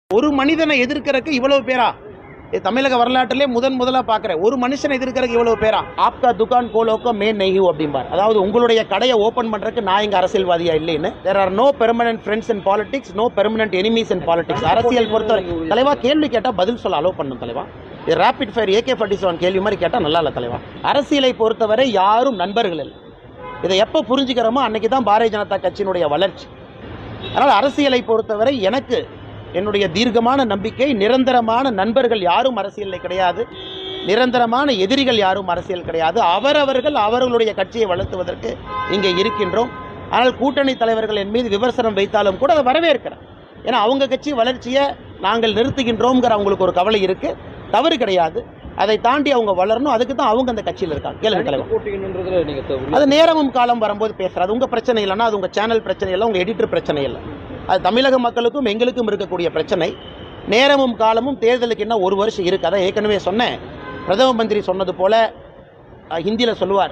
ஒரு மனிதனை எதிர்க்கறதுக்கு இவ்வளவு பேரா இது தமிழக வரலாற்றிலே முதன் முதலா பார்க்கிறேன் ஒரு மனுஷனை எதிர்க்கறதுக்கு இவ்வளவு பேரா ஆப்கா துகான் கோலோக்கோ மே நெய்யூ அப்படிம்பார் அதாவது உங்களுடைய கடையை ஓபன் பண்றதுக்கு நான் இங்க அரசியல்வாதியா இல்லைன்னு there are no permanent friends in politics no permanent enemies in politics அரசியல் பொறுத்தவரை தலைவா கேள்வி கேட்டா பதில் சொல்ல அலோவ் பண்ணும் தலைவா இது rapid fire AK forty seven கேள்வி மாதிரி கேட்டா நல்லா இல்ல தலைவா அரசியலை பொறுத்தவரை யாரும் நண்பர்கள் இல்லை இதை எப்போ புரிஞ்சுக்கிறோமோ அன்னைக்கு தான் பாரதிய ஜனதா கட்சியினுடைய வளர்ச்சி அதனால் அரசியலை பொறுத்தவரை எனக்கு என்னுடைய தீர்க்கமான நம்பிக்கை நிரந்தரமான நண்பர்கள் யாரும் அரசியலில் கிடையாது நிரந்தரமான எதிரிகள் யாரும் அரசியல் கிடையாது அவரவர்கள் அவர்களுடைய கட்சியை வளர்த்துவதற்கு இங்கே இருக்கின்றோம் ஆனால் கூட்டணி தலைவர்கள் என் மீது விமர்சனம் வைத்தாலும் கூட அதை வரவேற்கிறேன் ஏன்னா அவங்க கட்சி வளர்ச்சியை நாங்கள் நிறுத்துகின்றோங்கிற அவங்களுக்கு ஒரு கவலை இருக்கு தவறு கிடையாது அதை தாண்டி அவங்க வளரணும் அதுக்கு தான் அவங்க அந்த கட்சியில் இருக்காங்க கேளுங்க தலைவர் போட்டிங்கன்றதுல நீங்க த- அது நேரமும் காலம் வரும்போது பேசுறது அது உங்க பிரச்சனை இல்லைன்னா அது உங்க சேனல் பிரச்சனை இல்லை உங்க எடிட்டர் பிரச்சனை இல்லை அது தமிழக மக்களுக்கும் எங்களுக்கும் இருக்கக்கூடிய பிரச்சனை நேரமும் காலமும் தேர்தலுக்கு என்ன ஒரு வருஷம் இருக்கு அதான் ஏற்கனவே சொன்னேன் பிரதம மந்திரி சொன்னது போல அஹ், ஹிந்தியில சொல்லுவார்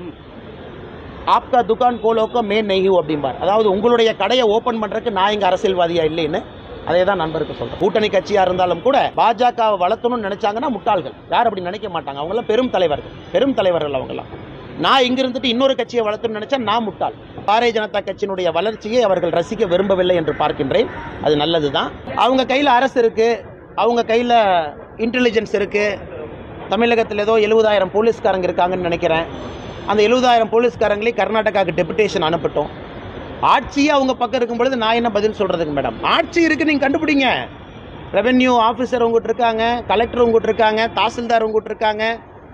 ஆப்கா துகான் கோலோக்கோ மே நெய்யூ அப்படிம்பார் அதாவது உங்களுடைய கடையை ஓபன் பண்றதுக்கு நான் இங்க அரசியல்வாதியா இல்லைன்னு அதே தான் நண்பருக்கு சொல்றேன் கூட்டணி கட்சியா இருந்தாலும் கூட பாஜகவை வளர்த்தணும்னு நினைச்சாங்கன்னா முட்டாள்கள் யார் அப்படி நினைக்க மாட்டாங்க அவங்களாம் பெரும் தலைவர்கள் பெரும் தலைவர்கள் அவங்களாம் நான் இங்க இருந்துட்டு இன்னொரு கட்சியை வளர்த்தணும்னு நினைச்சா நான் முட்டாள் பாரதிய ஜனதா கட்சியினுடைய வளர்ச்சியை அவர்கள் ரசிக்க விரும்பவில்லை என்று பார்க்கின்றேன் அது நல்லதுதான் அவங்க கையில் அரசு இருக்கு அவங்க கையில் இன்டெலிஜென்ஸ் இருக்கு தமிழகத்தில் ஏதோ எழுபதாயிரம் போலீஸ்காரங்க இருக்காங்கன்னு நினைக்கிறேன் அந்த எழுபதாயிரம் போலீஸ்காரங்களே கர்நாடகாவுக்கு டெபுடேஷன் அனுப்பட்டும் ஆட்சியே அவங்க பக்கம் இருக்கும் பொழுது நான் என்ன பதில் சொல்றதுக்கு மேடம் ஆட்சி இருக்கு நீங்க கண்டுபிடிங்க ரெவென்யூ ஆஃபீஸர் உங்ககிட்ட இருக்காங்க கலெக்டர் உங்ககிட்ட இருக்காங்க தாசில்தார் உங்ககிட்ட இருக்காங்க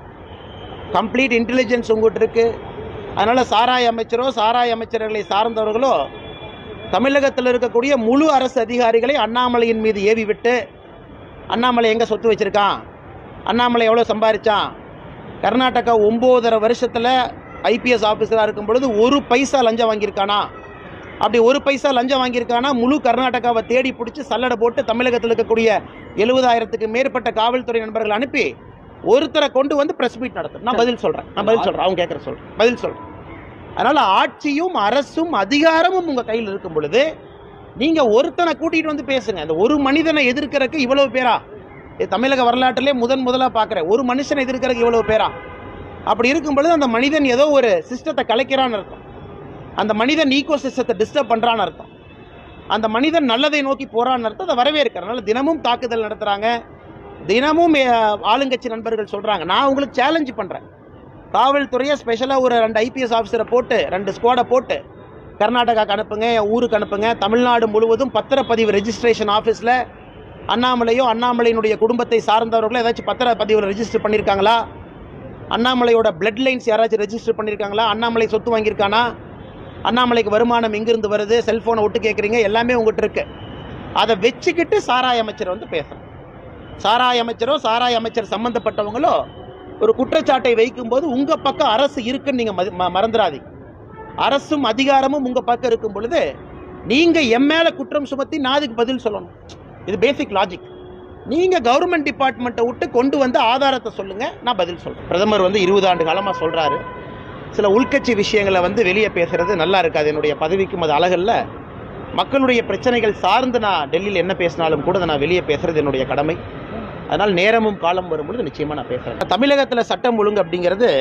கம்ப்ளீட் இன்டெலிஜென்ஸ் உங்ககிட்ட இருக்கு அதனால சாராய அமைச்சரோ சாராய அமைச்சர்களை சார்ந்தவர்களோ தமிழகத்தில் இருக்கக்கூடிய முழு அரசு அதிகாரிகளை அண்ணாமலையின் மீது ஏவி விட்டு அண்ணாமலை எங்க சொத்து வச்சிருக்கான் அண்ணாமலை எவ்வளோ சம்பாரிச்சான் கர்நாடகா ஒம்போதரை வருஷத்தில் ஐபிஎஸ் ஆஃபீஸராக இருக்கும் பொழுது ஒரு பைசா லஞ்சம் வாங்கியிருக்கானா அப்படி ஒரு பைசா லஞ்சம் வாங்கியிருக்கானா முழு கர்நாடகாவை தேடி பிடிச்சி சல்லடை போட்டு தமிழகத்தில் இருக்கக்கூடிய எழுபதாயிரத்துக்கு மேற்பட்ட காவல்துறை நண்பர்கள் அனுப்பி ஒருத்தரை கொண்டு வந்து பிரஸ் மீட் நடத்தும் நான் பதில் சொல்கிறேன் நான் பதில் சொல்கிறேன் அவங்க கேட்குற சொல்கிறேன் பதில் சொல்கிறேன் அதனால் ஆட்சியும் அரசும் அதிகாரமும் உங்கள் கையில் இருக்கும் பொழுது நீங்கள் ஒருத்தனை கூட்டிகிட்டு வந்து பேசுங்க அந்த ஒரு மனிதனை எதிர்க்கிறதுக்கு இவ்வளவு பேரா இது தமிழக வரலாற்றிலே முதன் முதலாக பார்க்குறேன் ஒரு மனுஷனை எதிர்க்கிறதுக்கு இவ்வளவு பேரா அப்படி இருக்கும் பொழுது அந்த மனிதன் ஏதோ ஒரு சிஸ்டத்தை கலைக்கிறான்னு அர்த்தம் அந்த மனிதன் ஈகோ சிஸ்டத்தை டிஸ்டர்ப் பண்ணுறான்னு அர்த்தம் அந்த மனிதன் நல்லதை நோக்கி போறான்னு அர்த்தம் அதை வரவேற்கிறனால தினமும் தாக்குதல் நடத்துகிறாங்க தினமும் அஹ், ஆளுங்கட்சி நண்பர்கள் சொல்கிறாங்க நான் உங்களுக்கு சேலஞ்சு பண்ணுறேன் காவல்துறையை ஸ்பெஷலாக ஒரு ரெண்டு ஐபிஎஸ் ஆஃபீஸரை போட்டு ரெண்டு ஸ்குவாடை போட்டு கர்நாடகாக்கு அனுப்புங்க என் ஊருக்கு அனுப்புங்க தமிழ்நாடு முழுவதும் பத்திரப்பதிவு ரெஜிஸ்ட்ரேஷன் ஆஃபீஸில் அண்ணாமலையோ அண்ணாமலையினுடைய குடும்பத்தை சார்ந்தவர்களோ ஏதாச்சும் பத்திரப்பதிவில் ரெஜிஸ்டர் பண்ணியிருக்காங்களா அண்ணாமலையோட பிளட் லைன்ஸ் யாராச்சும் ரெஜிஸ்டர் பண்ணியிருக்காங்களா அண்ணாமலை சொத்து வாங்கியிருக்கானா அண்ணாமலைக்கு வருமானம் எங்கிருந்து வருது செல்ஃபோனை விட்டு கேட்குறீங்க எல்லாமே உங்ககிட்ட இருக்கு அதை வச்சுக்கிட்டு சாராய அமைச்சர் வந்து பேசுகிறேன் சாராய அமைச்சரோ சாராய அமைச்சர் சம்பந்தப்பட்டவங்களோ ஒரு குற்றச்சாட்டை வைக்கும்போது உங்கள் பக்கம் அரசு இருக்குன்னு நீங்கள் மறந்துடாதீங்க அரசும் அதிகாரமும் உங்கள் பக்கம் இருக்கும் பொழுது நீங்கள் என் மேலே குற்றம் சுமத்தி நான் அதுக்கு பதில் சொல்லணும் இது பேசிக் லாஜிக் நீங்கள் கவர்மெண்ட் டிபார்ட்மெண்ட்டை விட்டு கொண்டு வந்து ஆதாரத்தை சொல்லுங்கள் நான் பதில் சொல்கிறேன் பிரதமர் வந்து இருபது ஆண்டு காலமாக சொல்கிறாரு சில உள்கட்சி விஷயங்களை வந்து வெளியே பேசுறது நல்லா இருக்காது என்னுடைய பதவிக்கும் அது அழகல்ல மக்களுடைய பிரச்சனைகள் சார்ந்து நான் டெல்லியில் என்ன பேசினாலும் கூட அதை நான் வெளியே பேசுறது என்னுடைய கடமை அதனால் நேரமும் காலம் வரும்பொழுது நிச்சயமாக நான் பேசுகிறேன் தமிழகத்தில் சட்டம் ஒழுங்கு அப்படிங்கிறது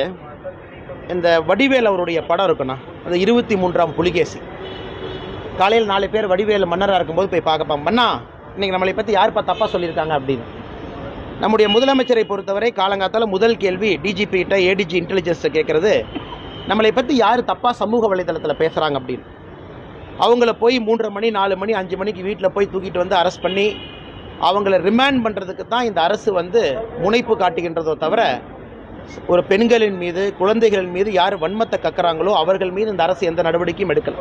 இந்த வடிவேல் அவருடைய படம் இருக்குண்ணா அந்த இருபத்தி மூன்றாம் புலிகேசி காலையில் நாலு பேர் வடிவேல் மன்னராக இருக்கும்போது போய் பார்க்கப்போம் மன்னா இன்னைக்கு நம்மளை பற்றி யாருப்பா தப்பாக சொல்லியிருக்காங்க அப்படின்னு நம்முடைய முதலமைச்சரை பொறுத்தவரை காலங்காத்தால முதல் கேள்வி டிஜிபி கிட்ட ஏடிஜி இன்டெலிஜென்ஸை கேட்கறது நம்மளை பற்றி யார் தப்பாக சமூக வலைதளத்தில் பேசுகிறாங்க அப்படின்னு அவங்கள போய் மூன்றரை மணி நாலு மணி அஞ்சு மணிக்கு வீட்டில் போய் தூக்கிட்டு வந்து அரெஸ்ட் பண்ணி அவங்கள ரிமாண்ட் பண்ணுறதுக்கு தான் இந்த அரசு வந்து முனைப்பு காட்டுகின்றதோ தவிர ஒரு பெண்களின் மீது குழந்தைகளின் மீது யார் வன்மத்தை கக்குறாங்களோ அவர்கள் மீது இந்த அரசு எந்த நடவடிக்கையும் எடுக்கல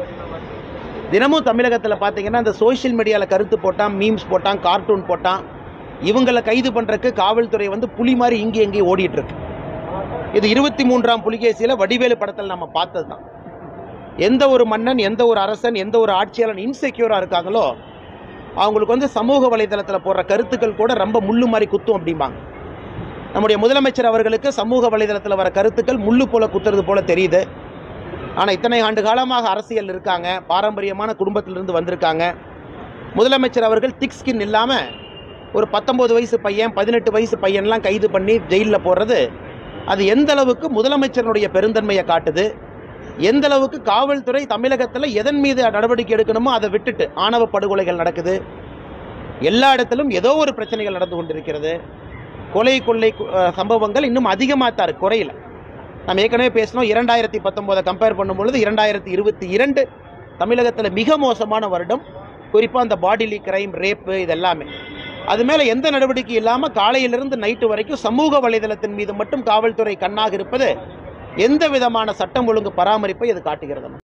தினமும் தமிழகத்தில் பார்த்தீங்கன்னா இந்த சோஷியல் மீடியாவில் கருத்து போட்டான் மீம்ஸ் போட்டான் கார்ட்டூன் போட்டான் இவங்களை கைது பண்ணுறதுக்கு காவல்துறை வந்து புலி மாதிரி இங்கே எங்கேயும் ஓடிட்டு இருக்கு இது இருபத்தி மூன்றாம் புலிகேசியில் வடிவேலு படத்தில் நம்ம பார்த்தது தான் எந்த ஒரு மன்னன் எந்த ஒரு அரசன் எந்த ஒரு ஆட்சியாளன் இன்செக்யூராக இருக்காங்களோ அவங்களுக்கு வந்து சமூக வலைதளத்தில் போடுற கருத்துக்கள் கூட ரொம்ப முள்ளு மாதிரி குத்தும் அப்படிம்பாங்க நம்முடைய முதலமைச்சர் அவர்களுக்கு சமூக வலைதளத்தில் வர கருத்துக்கள் முள்ளு போல குத்துறது போல தெரியுது ஆனால் இத்தனை ஆண்டு காலமாக அரசியல் இருக்காங்க பாரம்பரியமான குடும்பத்திலிருந்து வந்திருக்காங்க முதலமைச்சர் அவர்கள் திக் ஸ்கின் இல்லாமல் ஒரு பத்தொம்போது வயசு பையன் பதினெட்டு வயசு பையன்லாம் கைது பண்ணி ஜெயிலில் போடுறது அது எந்த அளவுக்கு முதலமைச்சருடைய பெருந்தன்மையை காட்டுது எந்த அளவுக்கு காவல்துறை தமிழகத்தில் எதன் மீது நடவடிக்கை எடுக்கணுமோ அதை விட்டுட்டு ஆணவ படுகொலைகள் நடக்குது எல்லா இடத்திலும் ஏதோ ஒரு பிரச்சனைகள் நடந்து கொண்டிருக்கிறது கொலை கொள்ளை அஹ், சம்பவங்கள் இன்னும் அதிகமாக தான் இருக்கு, குறையல நம்ம ஏற்கனவே பேசினோம் இரண்டாயிரத்தி பத்தொம்போதை கம்பேர் பண்ணும்பொழுது இரண்டாயிரத்தி இருபத்தி இரண்டு தமிழகத்தில் மிக மோசமான வருடம் குறிப்பாக அந்த பாடிலி கிரைம் ரேப்பு இது எல்லாமே அது மேலே எந்த நடவடிக்கை இல்லாமல் காலையிலிருந்து நைட்டு வரைக்கும் சமூக வலைதளத்தின் மீது மட்டும் காவல்துறை கண்ணாக இருப்பது எந்த விதமான சட்டம் ஒழுங்கு பராமரிப்பை இது காட்டுகிறது